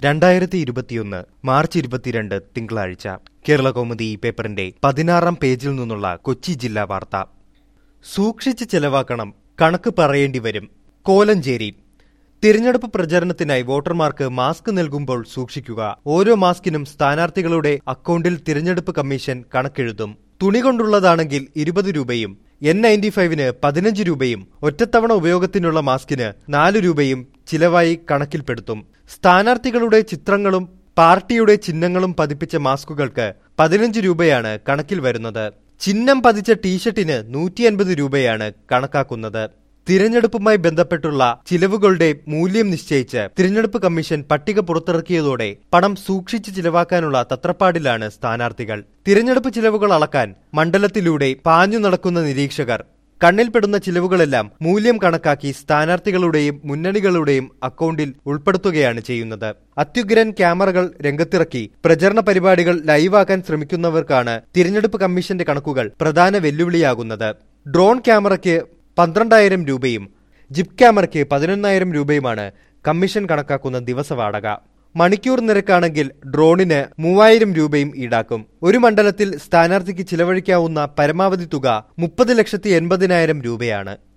രണ്ടായിരത്തി ഇരുപത്തിയൊന്ന് മാർച്ച് ഇരുപത്തിരണ്ട് തിങ്കളാഴ്ച കേരള കൗമുദി ഈ പേപ്പറിന്റെ പതിനാറാം പേജിൽ നിന്നുള്ള കൊച്ചി ജില്ലാ വാർത്ത സൂക്ഷിച്ച് ചെലവാക്കണം കണക്ക് പറയേണ്ടി വരും കോലഞ്ചേരി തിരഞ്ഞെടുപ്പ് പ്രചരണത്തിനായി വോട്ടർമാർക്ക് മാസ്ക് നൽകുമ്പോൾ സൂക്ഷിക്കുക ഓരോ മാസ്കിനും സ്ഥാനാർത്ഥികളുടെ അക്കൗണ്ടിൽ തിരഞ്ഞെടുപ്പ് കമ്മീഷൻ കണക്കെഴുതും തുണി കൊണ്ടുള്ളതാണെങ്കിൽ ഇരുപത് രൂപയും എൻ നയൻറ്റി ഫൈവിന് പതിനഞ്ച് രൂപയും ഒറ്റത്തവണ ഉപയോഗത്തിനുള്ള മാസ്കിന് നാല് രൂപയും ചിലവായി കണക്കിൽപ്പെടുത്തും സ്ഥാനാർത്ഥികളുടെ ചിത്രങ്ങളും പാർട്ടിയുടെ ചിഹ്നങ്ങളും പതിപ്പിച്ച മാസ്കുകൾക്ക് പതിനഞ്ച് രൂപയാണ് കണക്കിൽ വരുന്നത് ചിഹ്നം പതിച്ച ടീഷർട്ടിന് നൂറ്റി അൻപത് രൂപയാണ് കണക്കാക്കുന്നത് തിരഞ്ഞെടുപ്പുമായി ബന്ധപ്പെട്ടുള്ള ചിലവുകളുടെ മൂല്യം നിശ്ചയിച്ച് തിരഞ്ഞെടുപ്പ് കമ്മീഷൻ പട്ടിക പുറത്തിറക്കിയതോടെ പണം സൂക്ഷിച്ച് ചിലവാക്കാനുള്ള തത്രപ്പാടിലാണ് സ്ഥാനാർത്ഥികൾ തിരഞ്ഞെടുപ്പ് ചിലവുകൾ അളക്കാൻ മണ്ഡലത്തിലൂടെ പാഞ്ഞു നടക്കുന്ന നിരീക്ഷകർ കണ്ണിൽപ്പെടുന്ന ചിലവുകളെല്ലാം മൂല്യം കണക്കാക്കി സ്ഥാനാർത്ഥികളുടെയും മുന്നണികളുടെയും അക്കൗണ്ടിൽ ഉൾപ്പെടുത്തുകയാണ് ചെയ്യുന്നത് അത്യുഗ്രൻ ക്യാമറകൾ രംഗത്തിറക്കി പ്രചരണ പരിപാടികൾ ലൈവാക്കാൻ ശ്രമിക്കുന്നവർക്കാണ് തിരഞ്ഞെടുപ്പ് കമ്മീഷന്റെ കണക്കുകൾ പ്രധാന വെല്ലുവിളിയാകുന്നത് ഡ്രോൺ ക്യാമറയ്ക്ക് പന്ത്രണ്ടായിരം രൂപയും ജിപ് ക്യാമറയ്ക്ക് പതിനൊന്നായിരം രൂപയുമാണ് കമ്മീഷൻ കണക്കാക്കുന്ന ദിവസവാടക മണിക്കൂർ നിരക്കാണെങ്കിൽ ഡ്രോണിന് മൂവായിരം രൂപയും ഈടാക്കും ഒരു മണ്ഡലത്തിൽ സ്ഥാനാർത്ഥിക്ക് ചിലവഴിക്കാവുന്ന പരമാവധി തുക മുപ്പത് ലക്ഷത്തി എൺപതിനായിരം രൂപയാണ്